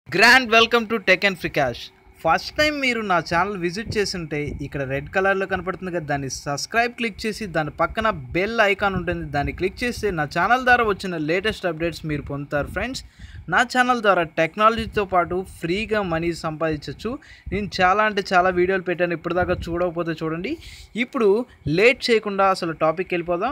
grand welcome to tech and ఫ్రికాష్ first time మీరు నా ఛానల్ విజిట్ చేస్తుంటే ఇక్కడ రెడ్ కలర్లో కనపడుతుంది కదా దాన్ని సబ్స్క్రైబ్ క్లిక్ చేసి దాని పక్కన బెల్ ఐకాన్ ఉంటుంది దాన్ని క్లిక్ చేస్తే నా ఛానల్ ద్వారా వచ్చిన లేటెస్ట్ అప్డేట్స్ మీరు పొందుతారు ఫ్రెండ్స్ నా ఛానల్ ద్వారా టెక్నాలజీతో పాటు ఫ్రీగా మనీ సంపాదించవచ్చు నేను చాలా అంటే చాలా వీడియోలు పెట్టాను ఇప్పటిదాకా చూడకపోతే చూడండి ఇప్పుడు లేట్ చేయకుండా అసలు టాపిక్ వెళ్ళిపోదాం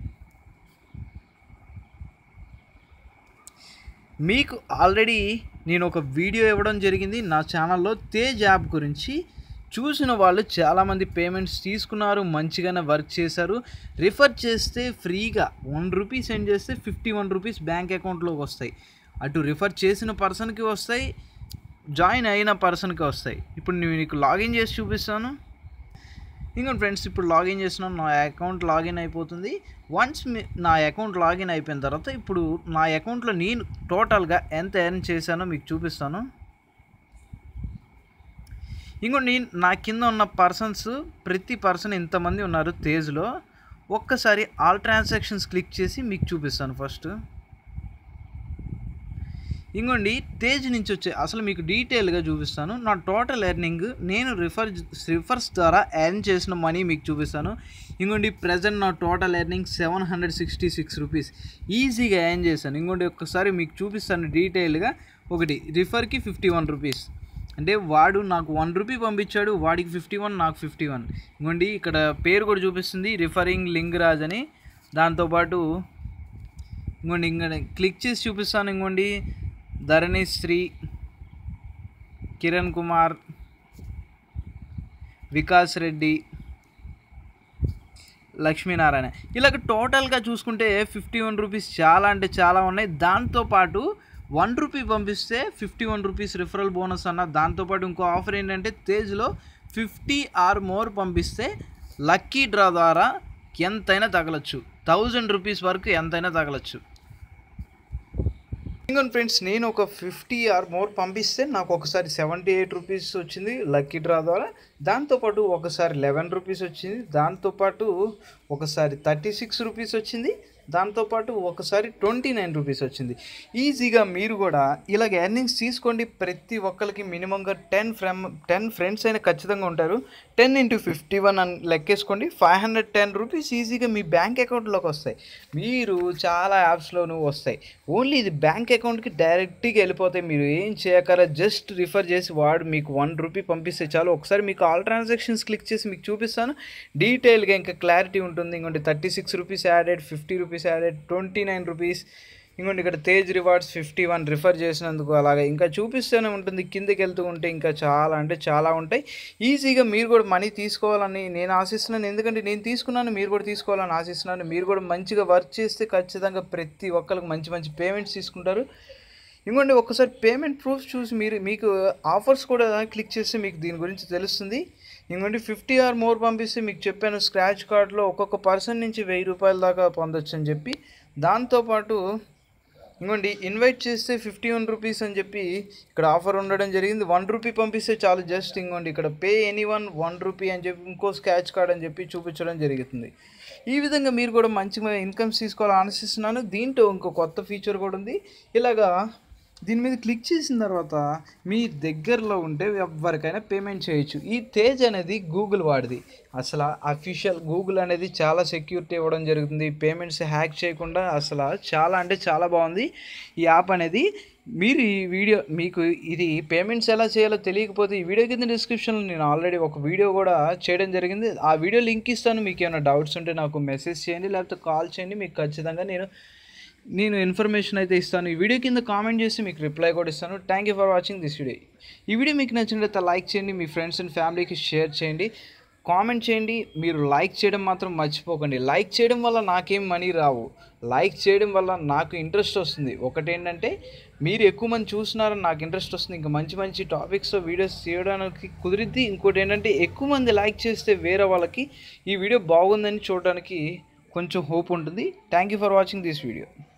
మీకు ఆల్రెడీ నేను ఒక వీడియో ఇవ్వడం జరిగింది నా ఛానల్లో తేజ్ యాప్ గురించి చూసిన వాళ్ళు చాలామంది పేమెంట్స్ తీసుకున్నారు మంచిగానే వర్క్ చేశారు రిఫర్ చేస్తే ఫ్రీగా వన్ రూపీ సెండ్ చేస్తే ఫిఫ్టీ వన్ రూపీస్ బ్యాంక్ అకౌంట్లోకి వస్తాయి అటు రిఫర్ చేసిన పర్సన్కి వస్తాయి జాయిన్ అయిన పర్సన్కి వస్తాయి ఇప్పుడు నేను నీకు లాగిన్ చేసి చూపిస్తాను ఇంకోటి ఫ్రెండ్స్ ఇప్పుడు లాగిన్ చేస్తున్నాను నా అకౌంట్ లాగిన్ అయిపోతుంది వన్స్ మీ నా అకౌంట్ లాగిన్ అయిపోయిన తర్వాత ఇప్పుడు నా అకౌంట్లో నేను టోటల్గా ఎంత ఎర్న్ చేశానో మీకు చూపిస్తాను ఇంకోటి నేను నా కింద ఉన్న పర్సన్స్ ప్రతి పర్సన్ ఇంతమంది ఉన్నారు తేజ్లో ఒక్కసారి ఆల్ ట్రాన్సాక్షన్స్ క్లిక్ చేసి మీకు చూపిస్తాను ఫస్ట్ ఇంకోండి తేజ్ నుంచి వచ్చే అసలు మీకు డీటెయిల్గా చూపిస్తాను నా టోటల్ ఎర్నింగ్ నేను రిఫర్ రిఫర్స్ ద్వారా ఎర్న్ చేసిన మనీ మీకు చూపిస్తాను ఇంకోండి ప్రజెంట్ నా total earning seven hundred sixty six rupees ఈజీగా ఎర్న్ చేశాను ఇంకోటి ఒక్కసారి మీకు చూపిస్తాను డీటెయిల్గా ఒకటి రిఫర్కి ఫిఫ్టీ వన్ రూపీస్ అంటే వాడు నాకు వన్ రూపీ పంపించాడు వాడికి ఫిఫ్టీ వన్ నాకు ఫిఫ్టీ వన్ ఇంకోండి ఇక్కడ పేరు కూడా చూపిస్తుంది రిఫరింగ్ లింగరాజ్ అని దాంతోపాటు ఇంకోండి ఇంకా క్లిక్ చేసి చూపిస్తాను ఇంకోండి ధరణి శ్రీ కిరణ్ కుమార్ వికాస్ రెడ్డి లక్ష్మీనారాయణ ఇలాగ టోటల్గా చూసుకుంటే ఫిఫ్టీ వన్ రూపీస్ చాలా అంటే చాలా ఉన్నాయి దాంతోపాటు వన్ రూపీ పంపిస్తే fifty one rupees referral bonus అన్న దాంతోపాటు ఇంకో ఆఫర్ ఏంటంటే తేజ్లో ఫిఫ్టీ ఆర్ మోర్ పంపిస్తే లక్కీ డ్రా ద్వారా ఎంతైనా తగలచ్చు థౌజండ్ రూపీస్ వరకు ఎంతైనా తగలచ్చు ఇంకోటి ఫ్రెండ్స్ నేను ఒక ఫిఫ్టీ ఆర్ మోర్ పంపిస్తే నాకు ఒకసారి సెవెంటీ ఎయిట్ రూపీస్ వచ్చింది లక్కీ డ్రా ద్వారా దాంతోపాటు ఒకసారి లెవెన్ రూపీస్ వచ్చింది దాంతోపాటు ఒకసారి థర్టీ సిక్స్ రూపీస్ వచ్చింది దాంతోపాటు ఒకసారి ట్వంటీ నైన్ రూపీస్ వచ్చింది ఈజీగా మీరు కూడా ఇలాగ ఎర్నింగ్స్ తీసుకోండి ప్రతి ఒక్కరికి మినిమంగా టెన్ ఫ్రెమ్ టెన్ ఫ్రెండ్స్ అయినా ఖచ్చితంగా ఉంటారు టెన్ ఇంటూ ఫిఫ్టీ వన్ అని లెక్కేసుకోండి ఫైవ్ హండ్రెడ్ టెన్ రూపీస్ ఈజీగా మీ బ్యాంక్ అకౌంట్లోకి వస్తాయి మీరు చాలా యాప్స్లోనూ వస్తాయి ఓన్లీ ఇది బ్యాంక్ అకౌంట్కి డైరెక్ట్గా వెళ్ళిపోతాయి మీరు ఏం చేయకరా జస్ట్ రిఫర్ చేసి వాడు మీకు వన్ రూపీ పంపిస్తే చాలు ఒకసారి మీకు ఆల్ ట్రాన్సాక్షన్స్ క్లిక్ చేసి మీకు చూపిస్తాను డీటెయిల్గా ఇంకా క్లారిటీ ఉంటుంది ఇంకోటి thirty six rupees added fifty rupees added twenty nine rupees ఇంకోటి ఇక్కడ Tez rewards fifty one refer చేసినందుకు అలాగే ఇంకా చూపిస్తూనే ఉంటుంది కిందకి వెళ్తూ ఉంటే ఇంకా చాలా అంటే చాలా ఉంటాయి ఈజీగా మీరు కూడా మనీ తీసుకోవాలని నేను ఆశిస్తున్నాను ఎందుకంటే నేను తీసుకున్నాను మీరు కూడా తీసుకోవాలని ఆశిస్తున్నాను మీరు కూడా మంచిగా వర్క్ చేస్తే ఖచ్చితంగా ప్రతి ఒక్కరికి మంచి మంచి పేమెంట్స్ తీసుకుంటారు ఇంకోండి ఒక్కసారి పేమెంట్ ప్రూఫ్ చూసి మీరు మీకు ఆఫర్స్ కూడా క్లిక్ చేస్తే మీకు దీని గురించి తెలుస్తుంది ఇంకోటి ఫిఫ్టీ ఆర్ మోర్ పంపిస్తే మీకు చెప్పాను స్క్రాచ్ కార్డ్లో ఒక్కొక్క పర్సన్ నుంచి వెయ్యి రూపాయల దాకా పొందొచ్చు అని చెప్పి దాంతోపాటు ఇంకోండి ఇన్వైట్ చేస్తే ఫిఫ్టీ వన్ రూపీస్ అని చెప్పి ఇక్కడ ఆఫర్ ఉండడం జరిగింది వన్ రూపీ పంపిస్తే చాలు జస్ట్ ఇంకోండి ఇక్కడ pay anyone one rupee అని చెప్పి ఇంకో స్క్రాచ్ కార్డ్ అని చెప్పి చూపించడం జరుగుతుంది ఈ విధంగా మీరు కూడా మంచిగా ఇన్కమ్స్ తీసుకోవాలని ఆశిస్తున్నాను దీంట్లో ఇంకో కొత్త ఫీచర్ కూడా ఉంది ఇలాగా దీని మీద క్లిక్ చేసిన తర్వాత మీ దగ్గరలో ఉంటే ఎవరికైనా పేమెంట్ చేయొచ్చు ఈ తేజ్ అనేది గూగుల్ వాడిది అసలు అఫీషియల్ గూగుల్ అనేది చాలా సెక్యూరిటీ ఇవ్వడం జరుగుతుంది పేమెంట్స్ హ్యాక్ చేయకుండా అసలు చాలా అంటే చాలా బాగుంది ఈ యాప్ అనేది మీరు ఈ వీడియో మీకు ఇది పేమెంట్స్ ఎలా చేయాలో తెలియకపోతే ఈ వీడియో కింద డిస్క్రిప్షన్లో నేను ఆల్రెడీ ఒక వీడియో కూడా చేయడం జరిగింది ఆ వీడియో లింక్ ఇస్తాను మీకు ఏమైనా డౌట్స్ ఉంటే నాకు మెసేజ్ చేయండి లేకపోతే కాల్ చేయండి మీకు ఖచ్చితంగా నేను నేను ఇన్ఫర్మేషన్ అయితే ఇస్తాను ఈ వీడియో కింద కామెంట్ చేసి మీకు రిప్లై కూడా ఇస్తాను thank you for watching this video ఈ వీడియో మీకు నచ్చినట్లయితే లైక్ చేయండి మీ ఫ్రెండ్స్ అండ్ ఫ్యామిలీకి షేర్ చేయండి కామెంట్ చేయండి మీరు లైక్ చేయడం మాత్రం మర్చిపోకండి లైక్ చేయడం వల్ల నాకేం మనీ రావు లైక్ చేయడం వల్ల నాకు ఇంట్రెస్ట్ వస్తుంది ఒకటేంటంటే మీరు ఎక్కువ మంది చూస్తున్నారని నాకు ఇంట్రెస్ట్ వస్తుంది ఇంకా మంచి మంచి టాపిక్స్ వీడియోస్ చేయడానికి కుదిరిద్ది ఇంకోటి ఏంటంటే ఎక్కువ మంది లైక్ చేస్తే వేరే వాళ్ళకి ఈ వీడియో బాగుందని చూడడానికి కొంచెం హోప్ ఉంటుంది thank you for watching this video